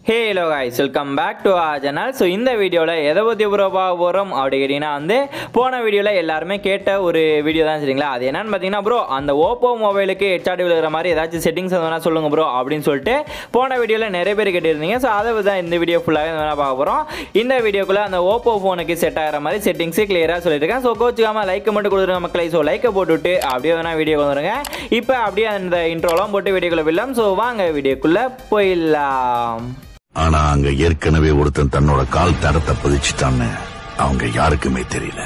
hey hello guys welcome back to our channel so இந்த வீடியோவில் எதை பற்றி ப்ரோ பார்க்க போகிறோம் அப்படி கேட்டிங்கன்னா வந்து போன வீடியோவில் எல்லாருமே கேட்ட ஒரு வீடியோ தான் சரிங்களா அது என்னன்னு பார்த்தீங்கன்னா ப்ரோ அந்த ஓப்போ மொபைலுக்கு ஹெச்ஆர்டி விழுகிற மாதிரி ஏதாச்சும் செட்டிங்ஸ் வேணால் சொல்லுங்கள் ப்ரோ அப்படின்னு சொல்லிட்டு போன வீடியோவில் நிறைய பேர் கேட்டிருந்தீங்க ஸோ அதை தான் இந்த வீடியோ ஃபுல்லாகவே வேணால் பார்க்க போகிறோம் இந்த வீடியோக்குள்ளே அந்த ஓப்போ ஃபோனுக்கு செட் ஆகிற மாதிரி செட்டிங்ஸு கிளியராக சொல்லியிருக்கேன் ஸோ கோச்சுக்காமல் லைக் மட்டும் கொடுத்துருங்க மக்களை ஸோ லைக்கை போட்டுவிட்டு அப்படியே வேணால் வீடியோ வந்துருங்க இப்போ அப்படியே அந்த இன்ட்ரோலாம் போட்டு வீடியோக்குள்ளே போயிடலாம் ஸோ வாங்க வீடியோக்குள்ளே போயிடலாம் ஆனா அங்க ஏற்கனவே ஒருத்தன் தன்னோட கால் தடத்தை பதிச்சுட்டான்னு அவங்க யாருக்குமே தெரியல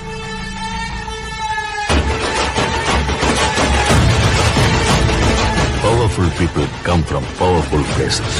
powerful people come from powerful places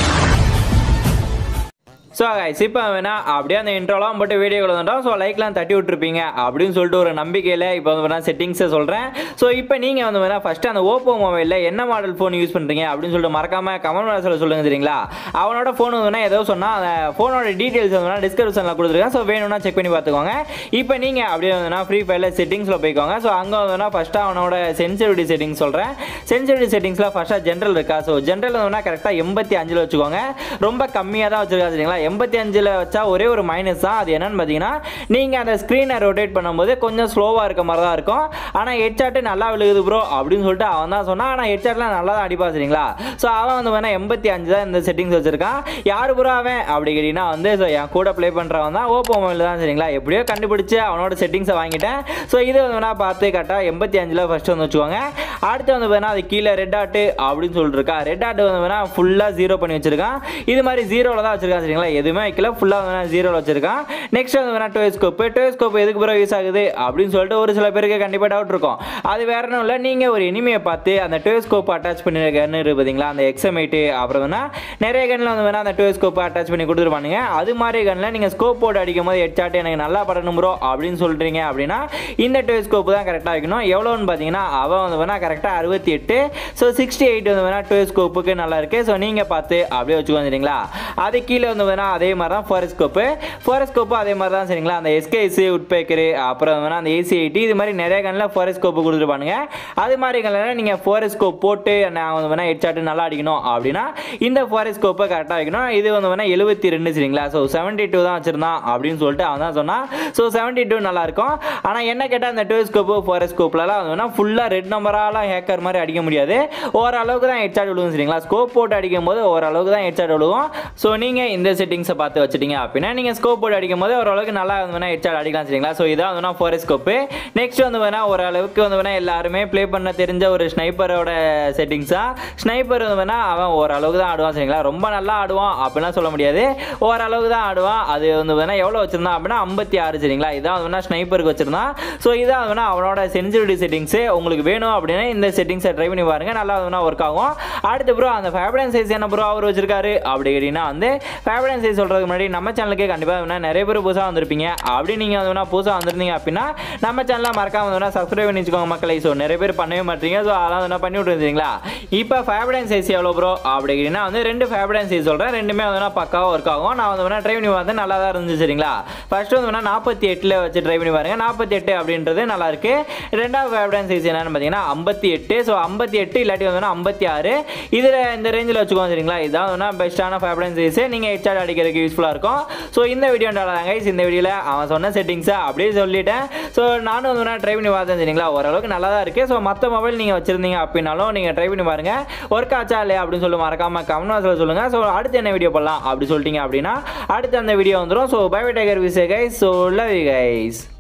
so guys இப்போ வேணா அப்படியே அந்த இன்ட்ரோலாம் போட்டு வீடியோ வந்துட்டோம் ஸோ லைக்லாம் தட்டி விட்டுருப்பீங்க அப்படின்னு சொல்லிட்டு ஒரு நம்பிக்கையில் இப்போ வந்து வேணா செட்டிங்ஸை சொல்கிறேன் ஸோ இப்போ நீங்கள் வந்து வேணா ஃபஸ்ட்டு அந்த ஓப்போ மொபைலில் என்ன மாடல் ஃபோன் யூஸ் பண்ணுறீங்க அப்படின்னு சொல்லிட்டு மறக்காமல் கமெண்ட் பாக்ஸில் சொல்லுங்க சரிங்களா அவனோட ஃபோன் வந்து வேணா ஏதோ சொன்னால் அந்த ஃபோனோட டீட்டெயில்ஸ் வந்து வேணா டிஸ்கிரிப்ஷனில் கொடுத்துருக்கேன் ஸோ வேணும்னா செக் பண்ணி பார்த்துக்கோங்க இப்போ நீங்கள் அப்படியே வந்து ஃப்ரீ ஃபயரில் செட்டிங்ஸில் போய்க்கோங்க ஸோ அங்கே வந்து ஃபஸ்ட்டு அவனோட சென்சிட்டிவிட்டி செட்டிங்ஸ் சொல்கிறேன் சென்சிட்டிவிட்டி செட்டிங்ஸில் ஃபஸ்ட்டாக ஜென்ரல் இருக்கா ஸோ ஜென்ரல் வந்து கரெக்டாக எண்பத்தி அஞ்சில் வச்சுக்கோங்க ரொம்ப கம்மியாக தான் வச்சுருக்கா சரிங்களா எண்பத்தி அஞ்சில் வச்சா ஒரே ஒரு மைனஸ் தான் அது என்னன்னு பார்த்தீங்கன்னா நீங்கள் அந்த ஸ்க்ரீனை ரொட்டேட் பண்ணும்போது கொஞ்சம் ஸ்லோவாக இருக்க மாதிரி தான் இருக்கும் ஆனால் ஹெட்சாட்டு நல்லா விழுகுது ப்ரோ அப்படின்னு சொல்லிட்டு அவன் தான் சொன்னான் ஆனால் ஹெட்சாட்லாம் நல்லா தான் அடிப்பா சரிங்களா ஸோ அவன் வந்து வேணா எண்பத்தி அஞ்சு தான் இந்த செட்டிங்ஸ் வச்சிருக்கான் யார் ப்ரோ அவன் அப்படி கேட்டிங்கன்னா வந்து ஸோ என் கூட ப்ளே பண்ணுறவன் தான் ஓப்போ மொபைல் தான் சரிங்களா எப்படியோ கண்டுபிடிச்சு அவனோட செட்டிங்ஸை வாங்கிட்டேன் ஸோ இது வந்து வேணா பார்த்து கரெக்டாக எண்பத்தி அஞ்சில் ஃபஸ்ட்டு வந்து வச்சுக்கோங்க அடுத்து வந்து வேணா அது கீழே ரெட் ஆட்டு அப்படின்னு சொல்லிட்டு இருக்கா ரெட் ஆட்டு வந்து வேணா ஃபுல்லாக ஜீரோ பண்ணி வச்சிருக்கான் இது மாதிரி ஜீரோவில் தான் வச்சிருக்கான் சரிங்களா எதுவுமே வைக்கல ஃபுல்லாக வேணா ஜீரோவில் வச்சிருக்கான் நெக்ஸ்ட் வந்து வேணா டோஸ்கோப்பு டோஸ்கோப் எதுக்கு பிறகு யூஸ் ஆகுது அப்படின்னு சொல்லிட்டு ஒரு சில பேருக்கு கண்டிப்பாக டவுட் இருக்கும் அது வேற ஒன்றும் இல்லை நீங்கள் ஒரு இனிமையை பார்த்து அந்த டோஸ்கோப் அட்டாச் பண்ணிருக்க கன் இருக்கு பார்த்தீங்களா அந்த எக்ஸமேட்டு அப்புறம் வேணா நிறைய கன்னில் வந்து வேணா அந்த டோஸ்கோப்பை அட்டாச் பண்ணி கொடுத்துருப்பானுங்க அது மாதிரி கன்னில் நீங்கள் ஸ்கோப் போட்டு அடிக்கும் போது ஹெட்சாட் எனக்கு நல்லா படணும் ப்ரோ அப்படின்னு சொல்கிறீங்க அப்படின்னா இந்த டோஸ்கோப்பு தான் கரெக்டாக வைக்கணும் எவ்வளோன்னு பார்த்தீங்கன்னா அவன் வந்து வேணா கரெக்டாக அறுபத்தி எட்டு ஸோ சிக்ஸ்டி எயிட் வந்து வேணா டோஸ்கோப்புக்கு நல்லா இருக்கு ஸோ நீங்கள் பார்த்து அப்படியே வச்சுக்கோங்க சரிங்களா அது கீழே வந்து வேணா அதே மாதிரி தான் ஃபாரஸ்கோப்பு ஃபாரஸ்கோப்பு அதே மாதிரி தான் சரிங்களா அந்த எஸ்கேசி உட்பேக்கரு அப்புறம் வேணா அந்த ஏசி ஐடி இது மாதிரி நிறைய கண்ணில் ஃபாரஸ்கோப்பு கொடுத்துருப்பானுங்க அது மாதிரி கண்ணில் நீங்கள் ஃபாரஸ்கோப் போட்டு நான் வந்து வேணா ஹெட்சாட்டு நல்லா அடிக்கணும் அப்படின்னா இந்த ஃபாரஸ்கோப்பை கரெக்டாக வைக்கணும் இது வந்து வேணா எழுபத்தி ரெண்டு சரிங்களா ஸோ செவன்ட்டி டூ தான் வச்சிருந்தான் அப்படின்னு சொல்லிட்டு அவன் தான் சொன்னான் ஸோ செவன்ட்டி டூ நல்லா இருக்கும் ஆனால் என்ன கேட்டால் அந்த டோஸ்கோப்பு ஃபாரஸ்கோப்லலாம் வந்து வேணா ஃபுல்லாக ரெட் நம்பராலாம் ஹேக்கர் மாதிரி அடிக்க முடியாது ஓரளவுக்கு தான் ஹெட்சாட் விழுவும் சரிங்களா ஸ்கோப் போட்டு அடிக்கும் போது ஓரளவுக்கு தான் ஹெட்சாட் விழுவும் ஸோ நீங்கள் இந்த செட்டிங்ஸை பார்த்து வச்சுட்டீங்க அப்படின்னா நீங்கள் ஸ்கோப் போட்டு அடிக்கும் போது ஓரளவுக்கு நல்லா வந்து வேணா ஹெட்சாட் அடிக்கலாம் சரிங்களா ஸோ இதான் வந்து ஃபோர் ஸ்கோப்பு நெக்ஸ்ட் வந்து வேணா ஓரளவுக்கு வந்து வேணா எல்லாருமே ப்ளே பண்ண தெரிஞ்ச ஒரு ஸ்னைப்பரோட செட்டிங்ஸாக ஸ்னைப்பர் வந்து வேணா அவன் ஓரளவுக்கு தான் ஆடுவான் சரிங்களா ரொம்ப நல்லா ஆடுவான் அப்படிலாம் சொல்ல முடியாது ஓரளவுக்கு தான் ஆடுவான் அது வந்து வேணா எவ்வளோ வச்சிருந்தான் அப்படின்னா ஐம்பத்தி ஆறு சரிங்களா இதான் வந்து வேணா ஸ்னைப்பருக்கு வச்சிருந்தான் ஸோ இதான் வந்து வேணா அவனோட சென்சிட்டிவிட்டி செட்டிங்ஸு உங்களுக்கு வேணும் அப்படின்னா இந்த செட்டிங்ஸை ட்ரை பண்ணி பாருங்க நல்லா வந்து ஒர்க் ஆகும் அடுத்து ப்ரோ அந்த ஃபேப்டன் சைஸ் என்ன ப்ரோ அவர் வச்சிருக்காரு அப்படி கேட்டிங்கன்னா வந்து ஃபேப்டன் சைஸ் சொல்கிறதுக்கு முன்னாடி நம்ம சேனலுக்கு கண்டிப்பாக வேணா நிறைய பேர் புதுசாக வந்திருப்பீங்க அப்படி நீங்கள் வந்து வேணா புதுசாக வந்திருந்தீங்க அப்படின்னா நம்ம சேனலை மறக்காம வந்து வேணா சப்ஸ்கிரைப் பண்ணி வச்சுக்கோங்க மக்களை ஸோ நிறைய பேர் பண்ணவே மாட்டீங்க ஸோ அதெல்லாம் வந்து பண்ணி விட்டுருந்தீங்களா இப்போ ஃபேப்டன் சைஸ் எவ்வளோ ப்ரோ அப்படி கேட்டிங்கன்னா வந்து ரெண்டு ஃபேப்டன் சைஸ் சொல்கிறேன் ரெண்டுமே வந்து வேணா பக்காவாக ஒர்க் ஆகும் நான் வந்து வேணா ட்ரை பண்ணி பார்த்தேன் நல்லா தான் இருந்துச்சு சரிங்களா ஃபர்ஸ்ட் வந்து வேணா நாற்பத்தி எட்டில் வச்சு ட்ரை பண்ணி பாருங்க நாற்பத்தி எட்டு அப்படின்றது நல்லா இருக்கு ரெண்டாவது ஃபேப்டன் சைஸ் என்னன்னு பார்த்தீங்கன்னா ஐம்பத்தி எட்டு ஸோ ஐம்பத்தி எட்டு இல்லாட்டி வந்து ஐம்பத்தி ஆறு இதில் இந்த ரேஞ்சில் வச்சுக்கோங்க சரிங்களா இதான் வந்து பெஸ்ட்டான ஃபேப்டன் சைஸ் நீங்கள் ஹெச்ஆர் அடிக்கிறதுக்கு யூஸ்ஃபுல்லாக இருக்கும் ஸோ இந்த வீடியோ கைஸ் இந்த வீடியோவில் அவன் சொன்ன செட்டிங்ஸை அப்படியே சொல்லிட்டேன் ஸோ நானும் வந்து ட்ரை பண்ணி பார்த்தேன் சரிங்களா ஓரளவுக்கு நல்லா தான் இருக்குது ஸோ மற்ற மொபைல் நீங்கள் வச்சிருந்தீங்க அப்படின்னாலும் நீங்கள் ட்ரை பண்ணி பாருங்கள் ஒர்க் ஆச்சா இல்லையா அப்படின்னு சொல்லி மறக்காம கமெண்ட் பாக்ஸில் சொல்லுங்கள் ஸோ அடுத்து என்ன வீடியோ பண்ணலாம் அப்படி சொல்லிட்டீங்க அப்படின்னா அடுத்து அந்த வீடியோ வந்துடும் ஸோ பை டைகர் விசே கைஸ் ஸோ லவ் கைஸ்